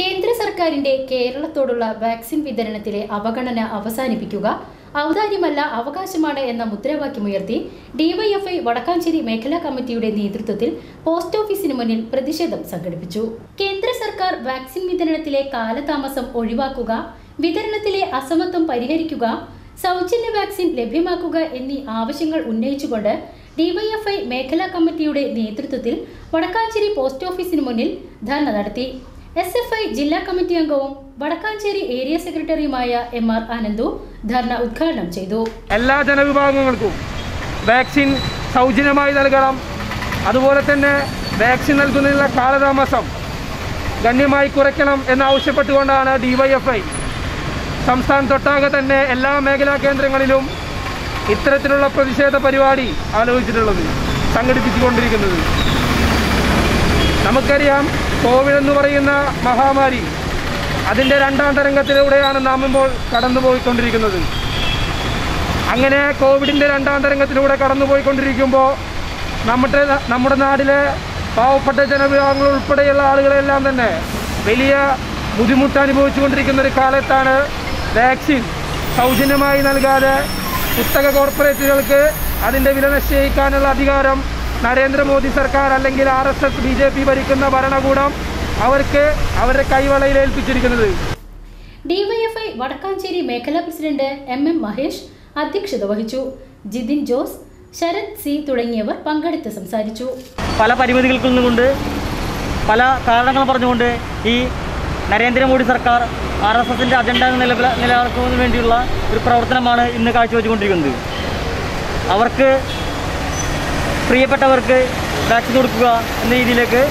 കേന്ദ്ര സർക്കാരിന്റെ കേരളത്തോടുള്ള വാക്സിൻ വിതരണത്തിലെ അവഗണന അവസാനിപ്പിക്കുക ഔദാര്യമല്ല അവകാശമാണ് എന്ന മുദ്രാവാക്യമുയർത്തി ഡിവൈഎഫ്ഐ വടക്കാഞ്ചേരി മേഖലാ കമ്മിറ്റിയുടെ നേതൃത്വത്തിൽ പോസ്റ്റ് ഓഫീസിന് മുന്നിൽ പ്രതിഷേധം സംഘടിപ്പിച്ചു കേന്ദ്ര സർക്കാർ വാക്സിൻ വിതരണത്തിലെ കാലതാമസം ഒഴിവാക്കുക വിതരണത്തിലെ അസമത്വം പരിഹരിക്കുക സൗജന്യ വാക്സിൻ ലഭ്യമാക്കുക എന്നീ ആവശ്യങ്ങൾ ഉന്നയിച്ചുകൊണ്ട് ഡിവൈഎഫ്ഐ മേഖലാ കമ്മിറ്റിയുടെ നേതൃത്വത്തിൽ വടക്കാഞ്ചേരി പോസ്റ്റ് ഓഫീസിന് മുന്നിൽ ധർണ നടത്തി എസ് എഫ് ഐ ജില്ലാ കമ്മിറ്റി അംഗവും വടക്കാഞ്ചേരി ഏരിയ സെക്രട്ടറിയുമായ എം ആർ ആനന്ദു ധർണ ഉദ്ഘാടനം ചെയ്തു എല്ലാ ജനവിഭാഗങ്ങൾക്കും വാക്സിൻ സൗജന്യമായി നൽകണം അതുപോലെ തന്നെ വാക്സിൻ നൽകുന്നതിനുള്ള കാലതാമസം ഗണ്യമായി കുറയ്ക്കണം എന്നാവശ്യപ്പെട്ടുകൊണ്ടാണ് ഡിവൈഎഫ്ഐ സംസ്ഥാനത്തൊട്ടാകെ തന്നെ എല്ലാ മേഖലാ കേന്ദ്രങ്ങളിലും ഇത്തരത്തിലുള്ള പ്രതിഷേധ പരിപാടി ആലോചിച്ചിട്ടുള്ളത് സംഘടിപ്പിച്ചുകൊണ്ടിരിക്കുന്നത് നമുക്കറിയാം കോവിഡ് എന്ന് പറയുന്ന മഹാമാരി അതിൻ്റെ രണ്ടാം തരംഗത്തിലൂടെയാണ് നാം ഇപ്പോൾ കടന്നുപോയിക്കൊണ്ടിരിക്കുന്നത് അങ്ങനെ കോവിഡിൻ്റെ രണ്ടാം തരംഗത്തിലൂടെ കടന്നുപോയിക്കൊണ്ടിരിക്കുമ്പോൾ നമ്മുടെ നമ്മുടെ നാട്ടിലെ പാവപ്പെട്ട ജനവിഭാഗങ്ങൾ ഉൾപ്പെടെയുള്ള ആളുകളെല്ലാം തന്നെ വലിയ ബുദ്ധിമുട്ട് അനുഭവിച്ചുകൊണ്ടിരിക്കുന്ന ഒരു കാലത്താണ് വാക്സിൻ സൗജന്യമായി നൽകാതെ കുത്തക കോർപ്പറേറ്റുകൾക്ക് അതിൻ്റെ വില നിശ്ചയിക്കാനുള്ള അധികാരം നരേന്ദ്രമോദി സർക്കാർ അല്ലെങ്കിൽ R S S B J P ഭരിക്കുന്ന ഭരണകൂടം അവർക്ക് അവരുടെ കൈവളയിൽ ഏൽപ്പിച്ചിരിക്കുന്നത് ഡിവൈഎഫ്ഐ വടക്കാഞ്ചേരി മേഖലാ പ്രസിഡന്റ് എം എം മഹേഷ് അധ്യക്ഷത വഹിച്ചു ജിതിൻ ജോസ് ശരത് സി തുടങ്ങിയവർ പങ്കെടുത്ത് സംസാരിച്ചു പല പരിമിതികൾക്കിൽ നിന്നുകൊണ്ട് പല കാരണങ്ങൾ പറഞ്ഞുകൊണ്ട് ഈ നരേന്ദ്രമോദി സർക്കാർ ആർ എസ് എസിൻ്റെ അജണ്ട നില നിലനിർത്തുന്നതിന് വേണ്ടിയുള്ള ഒരു പ്രവർത്തനമാണ് ഇന്ന് കാഴ്ചവെച്ചുകൊണ്ടിരിക്കുന്നത് അവർക്ക് പ്രിയപ്പെട്ടവർക്ക് വാക്സിൻ കൊടുക്കുക എന്ന രീതിയിലേക്ക്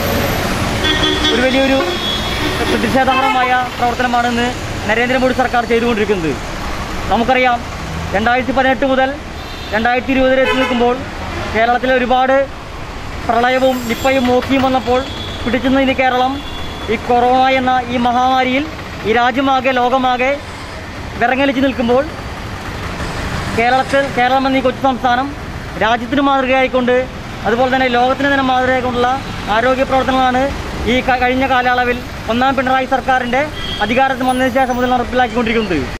ഒരു വലിയൊരു പ്രതിഷേധാർഹമായ പ്രവർത്തനമാണ് ഇന്ന് നരേന്ദ്രമോദി സർക്കാർ ചെയ്തുകൊണ്ടിരിക്കുന്നത് നമുക്കറിയാം രണ്ടായിരത്തി പതിനെട്ട് മുതൽ രണ്ടായിരത്തി ഇരുപതിൽ എത്തി നിൽക്കുമ്പോൾ കേരളത്തിലെ ഒരുപാട് പ്രളയവും നിപ്പയും മോക്കിയും വന്നപ്പോൾ പിടിച്ചു നിന്ന കേരളം ഈ കൊറോണ എന്ന ഈ മഹാമാരിയിൽ ഈ രാജ്യമാകെ ലോകമാകെ വിറങ്ങലിച്ച് നിൽക്കുമ്പോൾ കേരളത്തിൽ കേരളം എന്ന ഈ കൊച്ചു സംസ്ഥാനം രാജ്യത്തിന് മാതൃകയായിക്കൊണ്ട് അതുപോലെ തന്നെ ലോകത്തിന് തന്നെ മാതൃകയായിക്കൊണ്ടുള്ള ആരോഗ്യ പ്രവർത്തനങ്ങളാണ് ഈ ക- കഴിഞ്ഞ കാലയളവിൽ ഒന്നാം പിണറായി സർക്കാരിൻ്റെ അധികാരത്തിൽ വന്നതിന് ശേഷം മുതൽ നടപ്പിലാക്കിക്കൊണ്ടിരിക്കുന്നത്